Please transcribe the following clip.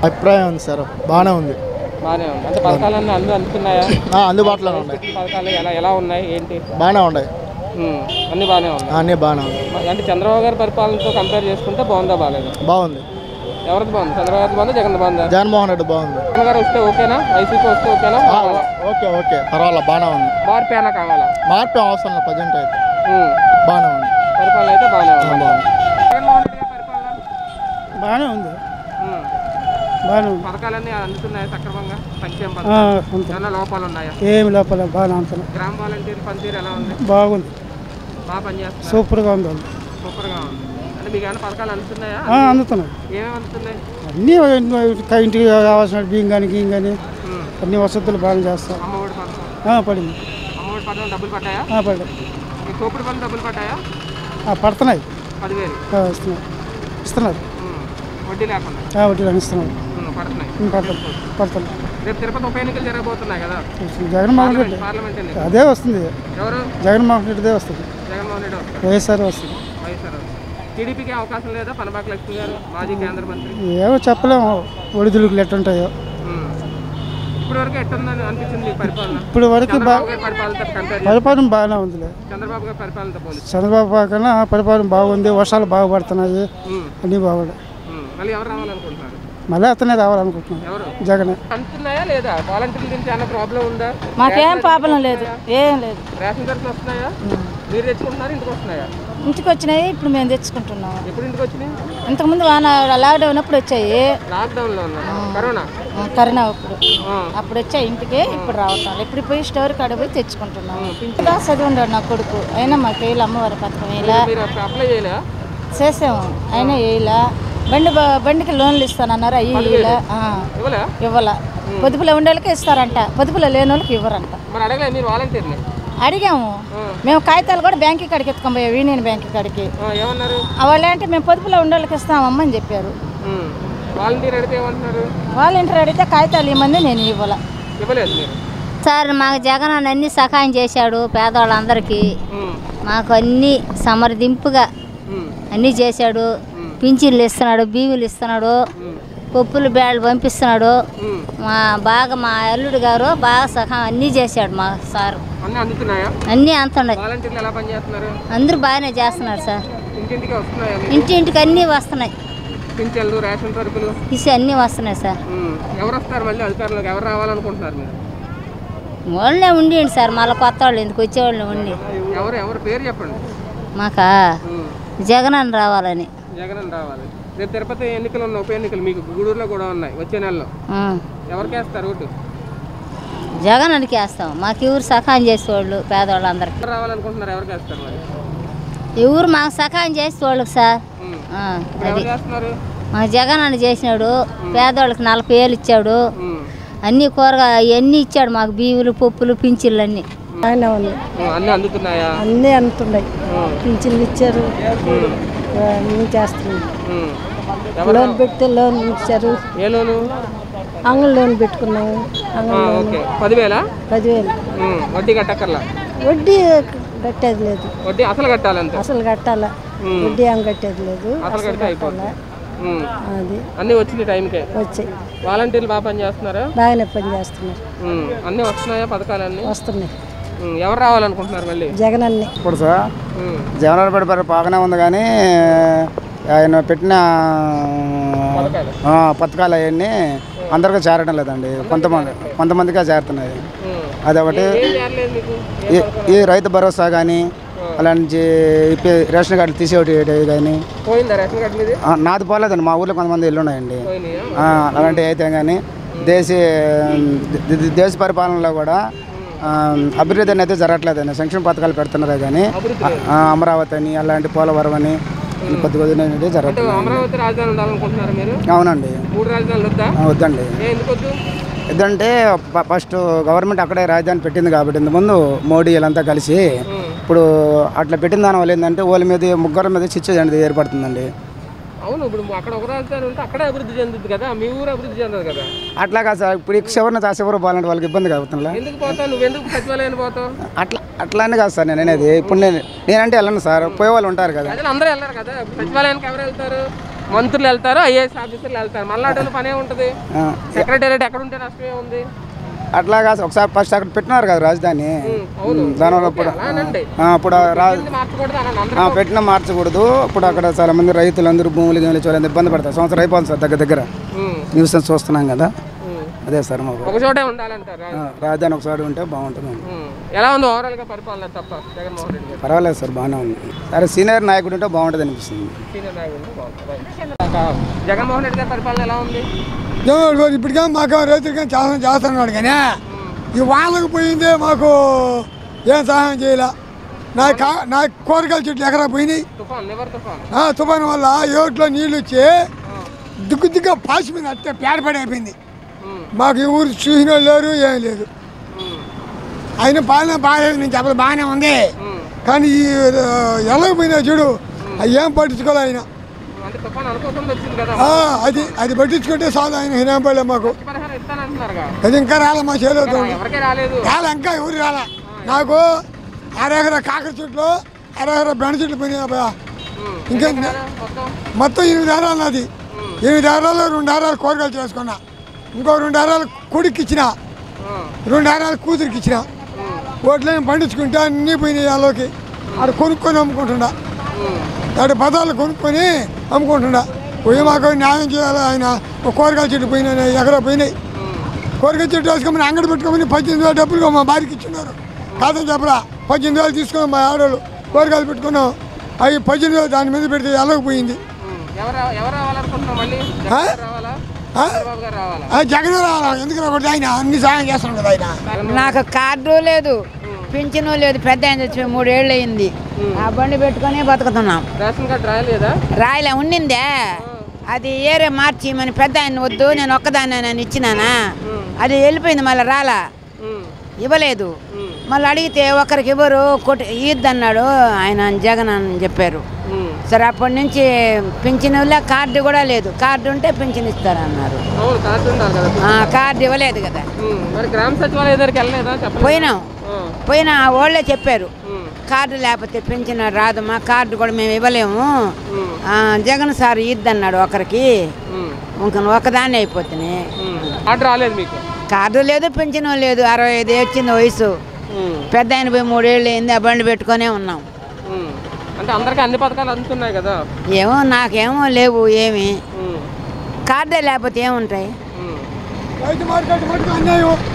అభిప్రాయం ఉంది సార్ బాగానే ఉంది బాగానే ఉంది అంటే పథకాలన్నీ అందరూ అందుతున్నాయా ఆ, అందుబాటులోనే ఉన్నాయి పథకాలు ఎలా ఎలా ఉన్నాయి ఏంటి బాగానే ఉన్నాయి ఉమ్, అన్నీ బాగానే ఉన్నాయి అన్నీ బాగానే ఉంది మ- అంటే చంద్రబాబు గారి పరిపాలనతో కంపేర్ చేసుకుంటే బాగుందా బాగాలేదు బాగుంది ఎవరిది బాగుంది చంద్రబాబు గారి బాగుందా జగన్ బాగుందా జగన్మోహన్ రెడ్డి బాగుంది జగన్ గారు వస్తే ఓకేనా వైసీపీ వస్తే ఓకేనా ఆ, ఓకే ఓకే పర్వాలేదు బాగానే ఉంది మార్పు ఏమైనా కావాలా మార్పు ఏం అవసరం లేదు ప్రజెంట్ అయితే ఉమ్, బాగానే ఉంది పరిపాలన అయితే బాగానే ఆ, ఉంది బాగుంది జగన్మోహన్ రెడ్డి గారి పరిపాలన బాగానే ఉంది ఉమ్, బాగానే ఉంది పథకాలన్నీ అందుతున్నాయా సక్రమంగా సంక్షేమ ఆ, పథకాలు అంతే ఏమైనా లోపాలు ఉన్నాయా ఏమి లోపల బాగానే అంతను గ్రామ వాలంటీర్ పనితీరు ఎలా ఉంది బాగుంది బాగా పనిచేస్తున్నారు సూపర్గా ఉంది వాళ్ళు సూపర్గా ఉంది అంటే మీకు ఏమైనా పథకాలు అందుతున్నాయా ఆ, అందుతున్నాయి ఏమేమి అందుతున్నాయి అన్నీ ఇంటి- ఇంటికి కావాల్సిన బియ్యం కానీ గీయం కానీ ఉమ్, అన్ని వసతులు బాగా చేస్తాం అమ్మఒడి పథకం ఆ, పడింది అమ్మఒడి పథకం డబ్బులు పడ్డాయా ఆ, పడ్డాయి మీ తోపుడు పనులు డబ్బులు పడ్డాయా ఆ, పడుతున్నాయి పదివేలు ఆ, ఇస్తున్నారు ఇస్తున్నారు ఉమ్, వడ్డీ లేకుండా ఆ, వడ్డీలు ఇస్తున్నారు ఉమ్, పడుతున్నాయి ఉం, పడుతుంది పడుతుంది రేపు తిరుపతి ఉప ఎన్నికలు జరగబోతున్నాయి కదా జగన్మోహన్ రెడ్డి పార్లమెంట్ ఎన్నికలు అదే వస్తుంది ఎవరు జగన్మోహన్ రెడ్డిదే వస్తుంది జగన్మోహన్ రెడ్డి వస్తారు వైఎస్ఆర్ వస్తుంది వైఎస్ఆర్ టీడీపీకి అవకాశం లేదా పనబాక లక్ష్మి గారు మాజీ కేంద్ర మంత్రి ఏమో చెప్పలేము ఒడిదుడుకులు ఎట్టుంటాయో ఉమ్. ఇప్పటి వరకు ఎట్టుందని అనిపించింది ఈ పరిపాలన ఇప్పుడు వరకు బా చంద్రబాబు గారి పరిపాలనతో కంపేర్ చేస్తే పరిపాలన బాగానే ఉందిలే చంద్రబాబు గారి పరిపాలనతో పోలిస్తే చంద్రబాబు కన్నా పరిపాలన బాగుంది వర్షాలు బాగా పడుతున్నాయి ఉమ్, అన్నీ బాగున్నాయి ఉమ్. మళ్ళీ ఎవరు రావాలనుకుంటున్నారు మళ్ళీ అతనే రావాలనుకుంటున్నాను ఎవరు జగనే అంటున్నాయా లేదా వాలంటీర్ల నుంచి ఏమైనా ప్రాబ్లం ఉందా మాకేం ప్రాబ్లం లేదు ఏం లేదు రేషన్ కార్డులు వస్తున్నాయా మీరు తెచ్చుకుంటున్నారు ఇంటికి వస్తున్నాయా ఇంటికి వచ్చినాయి ఇప్పుడు మేము తెచ్చుకుంటున్నాం ఎప్పుడు ఇంటికి వచ్చినాయి ఇంతకుముందు వాన లాక్డౌన్ అప్పుడు వచ్చాయి లాక్డౌన్లో ఉన్నారు కరోనా ఆ, కరోనా అప్పుడు ఆ. అప్పుడు వచ్చాయి ఇంటికి ఇప్పుడు రావటం ఇప్పుడు పోయి స్టోర్ కాడ పోయి తెచ్చుకుంటున్నాం ఇంకా చదివి ఉన్నాడు నా కొడుకు అయినా మాకు వేయాలి అమ్మవారి పథకం వేయాల మీరు అప్పుడు అప్లై చేయలే చేసాము అయినా వేయాల బండి బ- బండికి లోన్లు ఇస్తానన్నారు అయ్యి వేయాల ఇవ్వలే ఇవ్వాల పొదుపులో ఉండే వాళ్ళకి ఇస్తారంట పొదుపులో లేని వాళ్ళకి ఇవ్వరంట మరి అడగలే మీరు వాలంటీర్ని అడిగాము మేము కాగితాలు కూడా బ్యాంక్ కాడికి ఎత్తుకొని పోయాం యూనియన్ బ్యాంక్ కాడికి ఆ, ఏమన్నారు వాళ్ళు అంటే మేము పొదుపులో ఉండే వాళ్ళకి ఇస్తామమ్మని చెప్పారు ఉమ్. వాలంటీర్ అడిగితే ఏమంటున్నారు వాళ్ళ ఇంటర్ అడిగితే కాగితాలు ఇవ్వమంది నేను ఇవ్వాల ఇవ్వలేదు మీరు సార్ మాకు జగన్ అన్న అన్ని సహాయం చేశాడు పేదవాళ్ళందరికీ ఉమ్, మాకు అన్ని సమర్థింపుగా ఉమ్, అన్నీ చేశాడు పింఛన్లు ఇస్తున్నాడు బియ్యులు ఇస్తున్నాడు పప్పులు బ్యాళ్ళు పంపిస్తున్నాడు ఉమ్. మా బాగా మా అల్లుడు గారు బాగా సహాయం అన్నీ చేశాడు మా సార్ అన్నీ అందుతున్నాయా అన్నీ అంతున్నాయి వాలంటీర్లు ఎలా పనిచేస్తున్నారు అందరూ బాగానే చేస్తున్నారు సార్ ఇంటింటికి వస్తున్నాయా మీకు? ఇంటి ఇంటికి అన్నీ వస్తున్నాయి పింఛన్లు రేషన్ సరుకులు ఇసి అన్నీ వస్తున్నాయి సార్ ఉమ్. ఎవరు వస్తారు మళ్ళీ అధికారులకు ఎవరు రావాలనుకుంటున్నారు మీరు వాళ్ళే ఉండి సార్ మళ్ళీ కొత్త వాళ్ళు ఎందుకు వచ్చేవాళ్ళు ఉండి ఎవరు ఎవరు పేరు చెప్పండి మాకా ఉమ్. జగన్ అని రావాలని జగన్ అని రావాలి రేపు తిరుపతి ఎన్నికలు ఉన్న ఉప ఎన్నికలు మీకు గూడూరులో కూడా ఉన్నాయి వచ్చే నెలలో ఆ. ఎవరికి వేస్తారు ఓటు జగన్ అనికి వేస్తాం మాకు ఎవరు సహాయం చేసేవాళ్ళు పేదవాళ్ళందరికీ ఎవరు రావాలనుకుంటున్నారు ఎవరికి వేస్తారు మరి ఎవరు మాకు సహాయం చేసేవాళ్ళకి సార్ ఉమ్. ఆ, ఇప్పుడు అది ఎవరు చేస్తున్నారు మా జగన్ అని చేసినాడు పేదవాళ్ళకి నలభై వేలు ఇచ్చాడు ఉమ్. అన్ని కూరగా అవన్నీ ఇచ్చాడు మాకు బియ్యులు పప్పులు పింఛన్లు అన్నీ ఆయన ఉంది ఉమ్, అన్నీ అందుతున్నాయా అన్నీ అంతున్నాయి ఉమ్. పింఛన్లు ఇచ్చారు ఉమ్. అన్నీ చేస్తున్నాం ఉమ్. ఎవరు లోన్ పెడితే లోన్ ఇచ్చారు ఏ లోను అంగళ లోన్ పెట్టుకున్నాము ఆ, ఓకే పదివేలా పదివేలు ఉమ్, వడ్డీ కట్టక్కర్లా వడ్డీ కట్టేది లేదు వడ్డీ అసలు కట్టాలంతే అసలు కట్టాలా ఉమ్. వడ్డీ ఏం కట్టేది లేదు అసలు కడితే అయిపోతుంది ఉమ్. అది అన్నీ వచ్చినాయి టైంకే వచ్చాయి వాలంటీర్లు బాగా పనిచేస్తున్నారా బాగానే పని చేస్తున్నారు ఉమ్. అన్నీ వస్తున్నాయా పథకాలన్నీ వస్తున్నాయి ఉమ్, ఎవరు రావాలనుకుంటున్నారు మళ్ళీ జగన్ అన్ని ఇప్పుడు సార్ ఉమ్. జగన్ పెట్టి బాగానే ఉంది కానీ ఆయన పెట్టిన పథకాలు ఆ, పథకాలు అవన్నీ అందరికీ చేరడం లేదండి కొంతమంది కొంతమందికే చేరుతున్నాయి ఉమ్. అదొకటి ఏం చేరలేదు మీకు ఈ- ఈ రైతు భరోసా కానీ అలాంటి ఇప్పి- రేషన్ కార్డులు తీసేవి కానీ పోయిందా రేషన్ కార్డు మీది ఆ, నాది పోలేదండి మా ఊర్లో కొంతమంది ఇల్లు ఉన్నాయండి పోయినాయా ఆ, అలాంటివి అయితే కానీ దేశీ ద- ద- దేశ పరిపాలనలో కూడా ఆ, అభివృద్ధి అనేది జరగట్లేదండి సంక్షేమ పథకాలు పెడుతున్నారే కానీ ఆ, అమరావతి అని అలాంటి పోలవరం అని కొద్ది కొద్ది అనేది అంటే జరుగుతుంది అమరావతి రాజధాని ఉండాలనుకుంటున్నారు మీరు అవునండి మూడు రాజధానులు వద్దా ఆ, వద్దండి ఏ ఎందుకు వద్దు ఎందుకంటే ఫ- ఫస్ట్ గవర్నమెంట్ అక్కడే రాజధాని పెట్టింది కాబట్టి ఇంత ముందు మోడీ వీళ్ళంతా కలిసి ఇప్పుడు అట్లా పెట్టిన దాని వల్ల ఏంటంటే వాళ్ళ మీద ముగ్గురు మీద చిచ్చు అనేది ఏర్పడుతుందండి అవును ఇప్పుడు అక్కడ ఒక రాజధాని ఉంటే అక్కడే అభివృద్ధి చెందుతుంది కదా మీ ఊరు అభివృద్ధి చెందదు కదా అట్లా కాదు సార్ ఇప్పుడు ఈ చివరిని ఆ చివరి పోవాలంటే వాళ్ళకి ఇబ్బంది కలుగుతుందిలా ఎందుకు పోతావు నువ్వు ఎందుకు సచివాలయాన్ని పోతావు అట్లా అట్లానే కాదు సార్ నేను అనేది ఇప్పుడు నేను నేనంటే వెళ్ళను సార్ పోయే వాళ్ళు ఉంటారు కదా ప్రజలు అందరూ వెళ్ళరు కదా ఇప్పుడు సచివాలయానికి ఎవరు వెళ్తారు మంత్రులు వెళ్తారు ఐఏఎస్ ఆఫీసర్లు వెళ్తారు మళ్ళీ పనే ఉంటుంది ఆ, సెక్రటేరియట్ ఎక్కడ ఉంటే నష్టమే ఉంది అట్లా కాదు ఒకసారి ఫస్ట్ అక్కడ పెట్టినారు కదా రాజధాని అవును. ఉమ్, దానివల్ల ఇప్పుడు అలానండి. ఆ, ఇప్పుడు రా కింద మార్చకూడదు అని అందరూ ఆ, పెట్టినా మార్చకూడదు ఇప్పుడు అక్కడ చాలా మంది రైతులందరూ భూములు గీములు చాలా ఇబ్బంది పడతారు సంవత్సరం అయిపోతుంది సార్ దగ్గర దగ్గర ఉమ్, న్యూస్ చూస్తున్నాం కదా ఉమ్. అదే సార్ మాకు ఒక చోటే ఉండాలంటారు ఆ, రాజధాని ఒకసారి ఉంటే బాగుంటుంది ఉమ్. ఎలా ఉంది ఓవరాల్ గా పరిపాలన తప్ప జగన్మోహన్ రెడ్డి గారు పర్వాలేదు సార్ బాగానే ఉంది సరే సీనియర్ నాయకుడు ఉంటే బాగుంటుంది అనిపిస్తుంది సీనియర్ నాయకుడు బాగుంది. రైట్. జగన్మోహన్ రెడ్డి గారి పరిపాలన ఎలా ఉంది జగన్ ఇప్పటికే మాకు రైతులకి చాలా చేస్తున్నాడు కానీ ఈ వాళ్ళకి పోయిందే మాకు ఏం సహాయం చేయలే నా కా నా కూరగాయల చెట్లు ఎకరా పోయినాయి తుఫాన్ నివర్ తుఫాన్ ఆ తుఫాను వల్ల ఏట్లో నీళ్ళు వచ్చి దిగ్గు దిగ్గు పాసిపోయింది అట్టే పేడపడి అయిపోయింది ఉమ్, మాకు ఈ ఊరు చూసిన వాళ్ళు లేరు ఏం లేదు ఉమ్, ఆయన పాలన బాగాలేదు నేను చెప్పదు బాగానే ఉంది ఉమ్. కానీ ఈ ఎలాగపోయినా చూడు అవి ఏం పట్టించుకోలే ఆయన అంటే తుఫాన్ అనుకోకుండా వచ్చింది కదా ఆ, అది అది పట్టించుకుంటే చాలు ఆయన ఏం పడలే మాకు పరిహారం ఇస్తానంటున్నారుగా అది ఇంకా రాలే మా చేలో ఎవరికే రాలేదు రాలే ఇంకా ఎవరు రాలే నాకు అరహర కాకర చెట్లు అరహర బెండ చెట్లు పోయినాయి అబ్బా ఉమ్. ఇంకా మొత్తం మొత్తం ఎనిమిది ఎకరాలు నాది ఎనిమిది ఎకరాలు రెండు ఎకరాలు కూరగాయలు చేసుకున్నా ఇంకో రెండు ఎకరాలు కొడుక్కి ఇచ్చిన ఉమ్, రెండు ఎకరాలు కూతురికి ఇచ్చిన ఉమ్, ఓట్లేని పండించుకుంటే అన్నీ పోయినాయి వాళ్ళకి ఆడ కొనుక్కొని అమ్ముకుంటుండా ఉమ్. ఆడ పదాలు కొనుక్కొని అమ్ముకుంటుండా పోయి మాకు న్యాయం చేయాలి ఆయన ఒక కూరగాయల చెట్టు పోయినాయి ఎకరా పోయినాయి కూరగాయ చెట్టు వేసుకోమని అంగడి పెట్టుకోమని పద్దెనిమిది వేల డబ్బులు మా బారికి ఇచ్చినారు కాదని చెప్పరా పద్దెనిమిది వేలు తీసుకున్నాం మా ఆడవాళ్ళు కూరగాయలు పెట్టుకున్నాం అవి పద్దెనిమిది వేలు దాని మీద పెడితే ఎలాగపోయింది ఉమ్. ఎవరు ఎవరు రావాలనుకుంటున్నాం మళ్ళీ జగన్ గారు రావాలా ఆ? చంద్రబాబు గారు రావాలా ఆ జగన్ రావాలి ఎందుకు రాకూడదు ఆయన అన్ని సాయం చేస్తున్నాడు కదా ఆయన నాకు కార్డు లేదు పింఛను లేదు పెద్ద ఆయన చచ్చిపోయి మూడేళ్ళు అయింది ఆ బండి పెట్టుకొని బతుకుతున్నాం రేషన్ కార్డు రాయలేదా రాయలే ఉండిందే అది ఏరే మార్చిమని పెద్ద ఆయన వద్దు నేను ఒక్కదాన్ని నేను ఇచ్చినానా అది వెళ్ళిపోయింది మళ్ళీ రాలా ఉమ్, ఇవ్వలేదు ఉమ్, మళ్ళీ అడిగితే ఒకరికి ఇవ్వరు కొట్టి ఇద్దన్నాడు ఆయన జగన్ అని చెప్పారు ఉమ్. సరే అప్పటి నుంచి పింఛను కార్డు కూడా లేదు కార్డు ఉంటే పింఛన్ ఇస్తారన్నారు అవును కార్డు ఉండాలి కదా ఆ, కార్డు ఇవ్వలేదు కదా ఉమ్, మరి గ్రామ సచివాలయం దగ్గరికి వెళ్ళలేదా చెప్పలేదు పోయినాం ఆ, పోయినా వాళ్ళే చెప్పారు ఉమ్, కార్డు లేకపోతే పెన్షన్ రాదమ్మా కార్డు కూడా మేము ఇవ్వలేము ఉమ్, ఆ, జగన్ సార్ ఇద్దన్నాడు ఒకరికి ఉమ్, ఇంక ఒకదాన్ని అయిపోతుంది ఉమ్. కార్డు రాలేదు మీకు కార్డు లేదు పెన్షన్ లేదు అరవై ఐదు వచ్చింది వయసు ఉమ్, పెద్ద ఆయన పోయి మూడేళ్ళు అయింది ఆ బండి పెట్టుకొనే ఉన్నాం ఉమ్. అంటే అందరికీ అన్ని పథకాలు అందుతున్నాయి కదా ఏమో నాకేమో లేవు ఏమి ఉమ్, కార్డే లేకపోతే ఏముంటాయి ఉమ్. రైతు మార్కెట్ మటుకు అన్యాయం